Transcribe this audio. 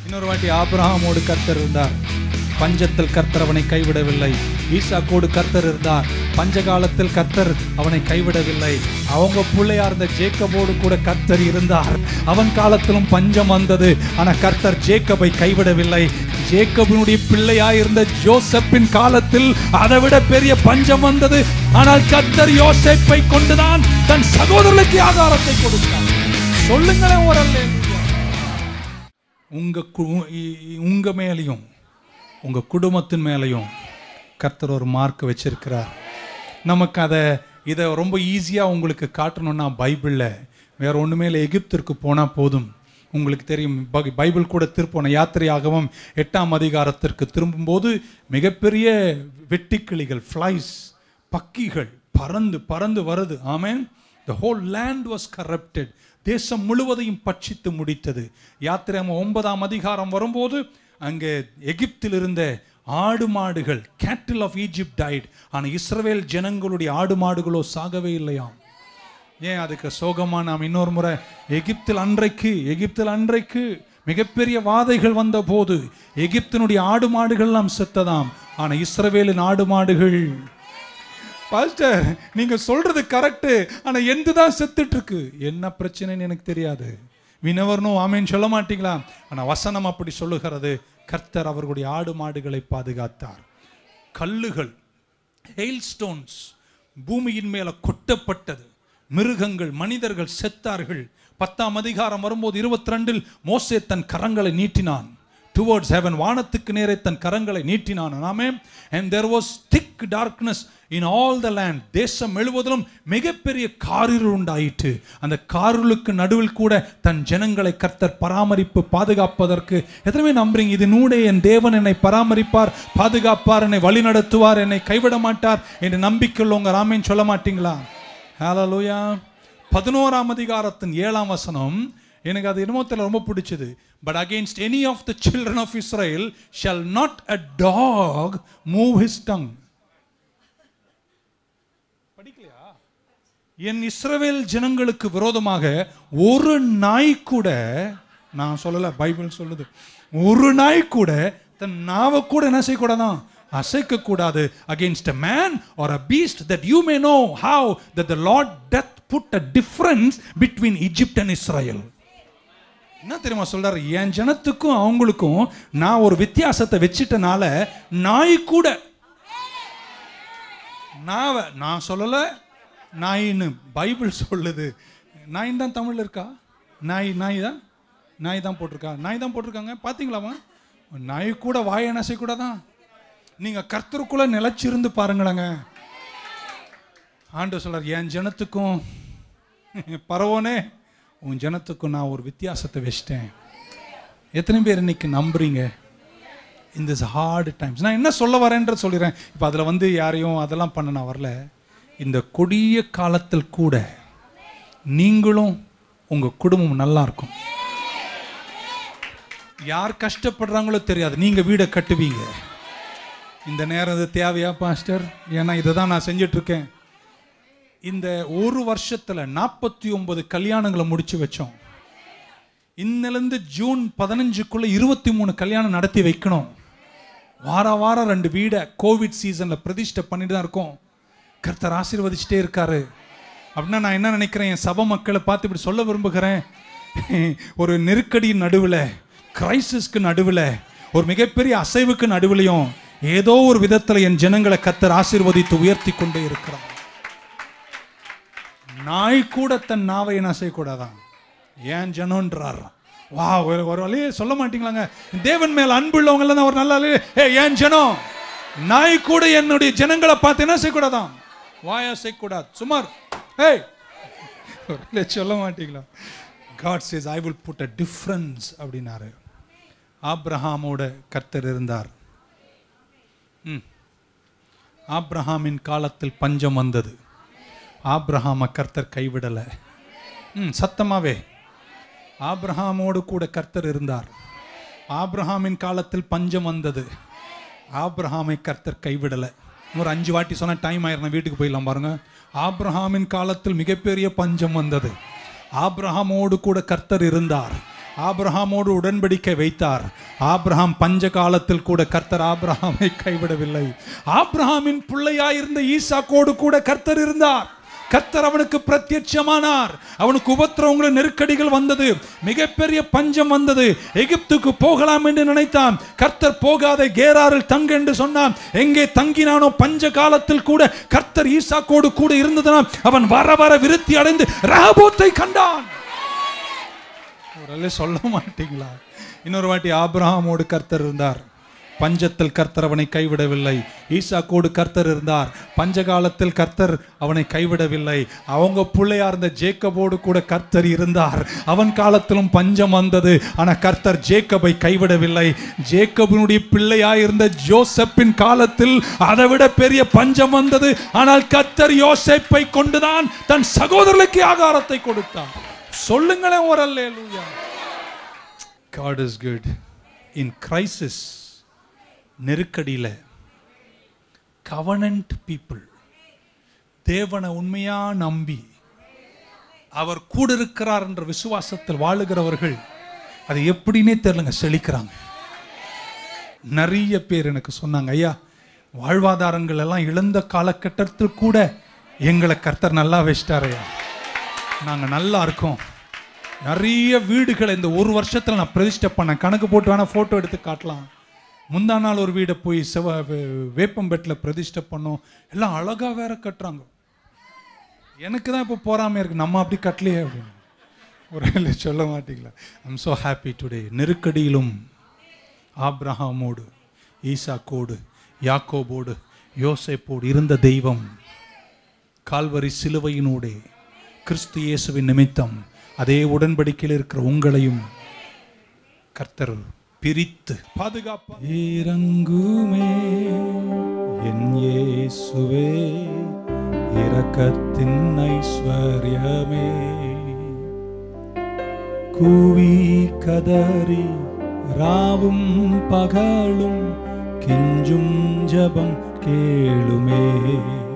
இன்னொரு வாட்டி ஆபிரகாமோடு கர்த்தர் இருந்தார் பஞ்சத்தில் கர்த்தர் அவனை கைவிடவில்லை ஈசாக்கோடு கர்த்தர் இருந்தார் பஞ்சகாலத்தில் கர்த்தர் அவனை கைவிடவில்லை அவங்க பிள்ளையா இருந்த ஜேக்கபோடு கூட கர்த்தர் இருந்தார் அவன் காலத்திலும் பஞ்சம் வந்தது ஆனா கர்த்தர் ஜேக்கபை கைவிடவில்லை ஜேக்கபினுடைய பிள்ளையா இருந்த ஜோசப்பின் காலத்தில் அதை விட பெரிய பஞ்சம் வந்தது ஆனால் கர்த்தர் யோசேப்பை கொண்டுதான் தன் சகோதரர்களுக்கு ஆகாரத்தை கொடுத்தார் சொல்லுங்களேன் ஒரு அல்லேலூயா. உங்க கு- இ- இ- உங்க மேலையும் உங்க குடும்பத்தின் மேலையும் கர்த்தர் ஒரு மார்க் வச்சிருக்கிறார் நமக்கு அதை இதை ரொம்ப ஈஸியாக உங்களுக்கு காட்டணும்னா பைபிளில் வேற ஒன்றுமே இல்லை எகிப்திற்கு போனால் போதும் உங்களுக்கு தெரியும் பை- பைபிள் கூட திருப்போன யாத்திரையாகவும் எட்டாம் அதிகாரத்திற்கு திரும்பும்போது மிகப்பெரிய வெட்டுக்கிளிகள் ஃப்ளைஸ் பக்கிகள் பறந்து பறந்து வருது amen the whole land was corrupted தேசம் முழுவதையும் பட்சித்து முடித்தது யாத்திரை ஒன்பதாம் அதிகாரம் வரும்போது அங்கே எகிப்தில் இருந்த ஆடு மாடுகள் கேட்டில் ஆஃப் ஈஜிப்ட் டைட் ஆனால் இஸ்ரவேல் ஜனங்களுடைய ஆடு மாடுகளோ சாகவே இல்லையாம் ஏன் அதுக்கு சோகமா நாம் இன்னொரு முறை எகிப்தில் அன்றைக்கு எகிப்தில் அன்றைக்கு மிகப்பெரிய வாதைகள் வந்த போது எகிப்தினுடைய ஆடு மாடுகள் எல்லாம் செத்ததாம் ஆனா இஸ்ரவேலின் ஆடு மாடுகள் பாஸ்டர் நீங்க சொல்றது கரெக்ட் ஆனா எந்த தான் செத்துட்டு இருக்கு என்ன பிரச்சனைன்னு எனக்கு தெரியாது வினவர்னும் ஆமேன்னு சொல்ல மாட்டீங்களா ஆனா வசனம் அப்படி சொல்லுகிறது கர்த்தர் அவர்களுடைய ஆடு மாடுகளை பாதுகாத்தார் கல்லுகள் ஹெயில்ஸ்டோன்ஸ் பூமியின் மேல கொட்டப்பட்டது மிருகங்கள் மனிதர்கள் செத்தார்கள் பத்தாம் அதிகாரம் வரும்போது இருபத்தி ரெண்டில் மோசே தன் கரங்களை நீட்டினான் டுவர்ட்ஸ் heaven வானத்துக்கு நேரே தன் கரங்களை நீட்டினான் ஆமே and there was thick darkness in all the land தேசம் முழுவதிலும் மிகப்பெரிய காரிருள் உண்டாயிற்று அந்த காரிருளுக்கு நடுவில் கூட தன் ஜனங்களை கர்த்தர் பராமரிப்பு பாதுகாப்பதற்கு எத்தனை நம்புறீங்க இது நூடே என் தேவன் என்னை பராமரிப்பார் பாதுகாப்பார் என்னை வழி நடத்துவார் என்னை கைவிட மாட்டார் என்று நம்பிக்கை உள்ளவங்க ராமேன்னு சொல்ல மாட்டீங்களா ஹalleluya பதினோராம் அதிகாரத்தின் ஏழாம் வசனம் எனக்கு அது என்னமோ தெரியல ரொம்ப பிடிச்சது but against any of the children of Israel shall not a dog move his tongue படிக்கலையா என் இஸ்ரவேல் ஜனங்களுக்கு விரோதமாக ஒரு நாய் கூட நான் சொல்லல பைபிள் சொல்லுது ஒரு நாய் கூட தன் நாவை கூட என்ன செய்யக்கூடாதான் அசைக்க கூடாது against a man or a beast that you may know how that the lord doth put a difference between egypt and israel என்ன தெரியுமா சொல்றாரு என் ஜனத்துக்கும் அவங்களுக்கும் நான் ஒரு வித்தியாசத்தை வச்சிட்டனால நாய் கூட நாவை நான் சொல்லல நாயின்னு பைபிள் சொல்லுது நாயின் தான் தமிழ்ல இருக்கா நாய் நாய் தான் நாய் தான் போட்டிருக்கா நாய் தான் போட்டிருக்காங்க பாத்தீங்களாமா நாய் கூட வாயை நசை கூட தான் நீங்க கர்த்தருக்குள்ள நிலைச்சிருந்து பாருங்களேங்க ஆண்டு சொல்றார் என் ஜனத்துக்கும் பரவோனே உன் ஜனத்துக்கும் நான் ஒரு வித்தியாசத்தை வச்சிட்டேன் எத்தனை பேர் இன்னைக்கு நம்புறீங்க இந்த ஹார்டு டைம்ஸ் நான் என்ன சொல்ல வரேன்ற சொல்லிடுறேன் இப்போ அதில் வந்து யாரையும் அதெல்லாம் பண்ண நான் வரல இந்த கொடிய காலத்தில் கூட நீங்களும் உங்கள் குடும்பம் நல்லா இருக்கும் யார் கஷ்டப்படுறாங்களோ தெரியாது நீங்கள் வீடை கட்டுவீங்க இந்த நேரம் இது தேவையா பாஸ்டர் ஏன்னா இதை தான் நான் செஞ்சுட்டு இருக்கேன் இந்த ஒரு வருஷத்துல நாற்பத்தி ஒன்பது கல்யாணங்களை முடிச்சு வச்சோம் இன்னிலிருந்து ஜூன் பதினஞ்சுக்குள்ள இருபத்தி மூணு கல்யாணம் நடத்தி வைக்கணும் வார வாரம் ரெண்டு வீடை கோவிட் சீசன்ல பிரதிஷ்டை பண்ணிட்டு தான் இருக்கோம் கர்த்தர் ஆசீர்வதிச்சுட்டே இருக்காரு அப்படின்னா நான் என்ன நினைக்கிறேன் என் சபை மக்களை பார்த்து இப்படி சொல்ல விரும்புகிறேன் ஒரு நெருக்கடியின் நடுவில் கிரைசிஸ்க்கு நடுவில் ஒரு மிகப்பெரிய அசைவுக்கு நடுவுலையும் ஏதோ ஒரு விதத்தில் என் ஜனங்களை கர்த்தர் ஆசீர்வதித்து உயர்த்தி கொண்டே இருக்கிறார் நாய் கூட தன் நாவை என்ன செய்யக்கூடாதான் ஏன் ஜனம்ன்றார் வா ஒரு ஒரு வழியே சொல்ல மாட்டீங்களாங்க தேவன் மேல் அன்பு உள்ளவங்க தான் ஒரு நல்ல ஆளு. ஏய் ஏன் ஜனம் நாய் கூட என்னுடைய ஜனங்களை பார்த்து என்ன செய்யக்கூடாதான் வாயா செய்யக்கூடாது சுமார் ஏய் ஒரு வேளை சொல்ல மாட்டீங்களா God says I will put a difference அப்படின்னாரு ஆப்ரஹாமோட கர்த்தர் இருந்தார் ம் ஆப்ரஹாமின் காலத்தில் பஞ்சம் வந்தது ஆப்ரஹாம கர்த்தர் கைவிடலை ம் சத்தமாவே ஆப்ரஹாமோடு கூட கர்த்தர் இருந்தார் ஆப்ரஹாமின் காலத்தில் பஞ்சம் வந்தது ஆப்ரஹாமை கர்த்தர் கைவிடலை ஒரு அஞ்சு வாட்டி சொன்ன டைம் ஆயிரம் வீட்டுக்கு போயிடலாம் பாருங்க ஆப்ரஹாமின் காலத்தில் மிகப்பெரிய பஞ்சம் வந்தது ஆப்ரஹாமோடு கூட கர்த்தர் இருந்தார் ஆபிரகாமோடு உடன்படிக்கை வைத்தார் ஆபிரகாம் பஞ்ச காலத்தில் கூட கர்த்தர் ஆபிரகாமை கைவிடவில்லை ஆபிரகாமின் பிள்ளையாயிருந்த ஈசாக்கோடு கூட கர்த்தர் இருந்தார் கர்த்தர் அவனுக்கு பிரத்யட்சமானார் அவனுக்கு உபத்திரவங்களும் நெருக்கடிகள் வந்தது மிகப்பெரிய பஞ்சம் வந்தது எகிப்துக்கு போகலாம் என்று நினைத்தான் கர்த்தர் போகாத கேராரில் தங்கு என்று சொன்னான் எங்கே தங்கினானோ பஞ்ச காலத்தில் கூட கர்த்தர் ஈசாக்கோடு கூட இருந்ததனால் அவன் வர வர விருத்தி அடைந்து ரஹபோத்தை கண்டான் ஒரு சொல்ல மாட்டீங்களா இன்னொரு வாட்டி ஆபிரகாமோடு கர்த்தர் இருந்தார் பஞ்சத்தில் கர்த்தர் அவனை கைவிடவில்லை ஈசாக்கோடு கர்த்தர் இருந்தார் பஞ்சகாலத்தில் கர்த்தர் அவனை கைவிடவில்லை அவங்க பிள்ளையா இருந்த ஜேக்கபோடு கூட கர்த்தர் இருந்தார் அவன் காலத்திலும் பஞ்சம் வந்தது ஆனா கர்த்தர் ஜேக்கபை கைவிடவில்லை ஜேக்கபினுடைய பிள்ளையாயிருந்த ஜோசப்பின் காலத்தில் அதை விட பெரிய பஞ்சம் வந்தது ஆனால் கர்த்தர் யோசேப்பை கொண்டுதான் தன் சகோதரர்களுக்கு ஆகாரத்தை கொடுத்தார் சொல்லுங்களேன் ஒரு அல்லேலூயா God is good in crisis நெருக்கடியில் கவனன்ட் பீப்புள் தேவனை உண்மையா நம்பி அவர் கூட இருக்கிறார் என்ற விசுவாசத்தில் வாழுகிறவர்கள் அது எப்படின்னே தெரியலங்க செழிக்கிறாங்க நிறைய பேர் எனக்கு சொன்னாங்க ஐயா வாழ்வாதாரங்கள் எல்லாம் இழந்த காலகட்டத்தில் கூட எங்களை கர்த்தர் நல்லா வச்சிட்டார் ஐயா நாங்கள் நல்லா இருக்கோம் நிறைய வீடுகளை இந்த ஒரு வருஷத்தில் நான் பிரதிஷ்டை பண்ணேன் கணக்கு போட்டு வேணால் ஃபோட்டோ எடுத்து காட்டலாம் முந்தா நாள் ஒரு வீடை போய் செவ வே- வேப்பம்பேட்டில் பிரதிஷ்டை பண்ணோம் எல்லாம் அழகாக வேற கட்டுறாங்க எனக்கு தான் இப்போ போறாம இருக்கு நம்ம அப்படி கட்டலையே அப்படின்னு ஒரு இல்லை சொல்ல மாட்டீங்களா ஐம் so ஹாப்பி டுடே நெருக்கடியிலும் ஆப்ரஹாமோடு ஈசாக்கோடு யாக்கோபோடு யோசேப்போடு இருந்த தெய்வம் கால்வரி சிலுவையினூடே கிறிஸ்து இயேசுவின் நிமித்தம் அதே உடன்படிக்கையில் இருக்கிற உங்களையும் கர்த்தர் பிரித்து பாதுகாப்பா இறங்குமே என் இயேசுவே இரக்கத்தின் ஐஸ்வர்யமே கூவி கதறி ராவும் பகலும் கெஞ்சும் ஜபம் கேளுமே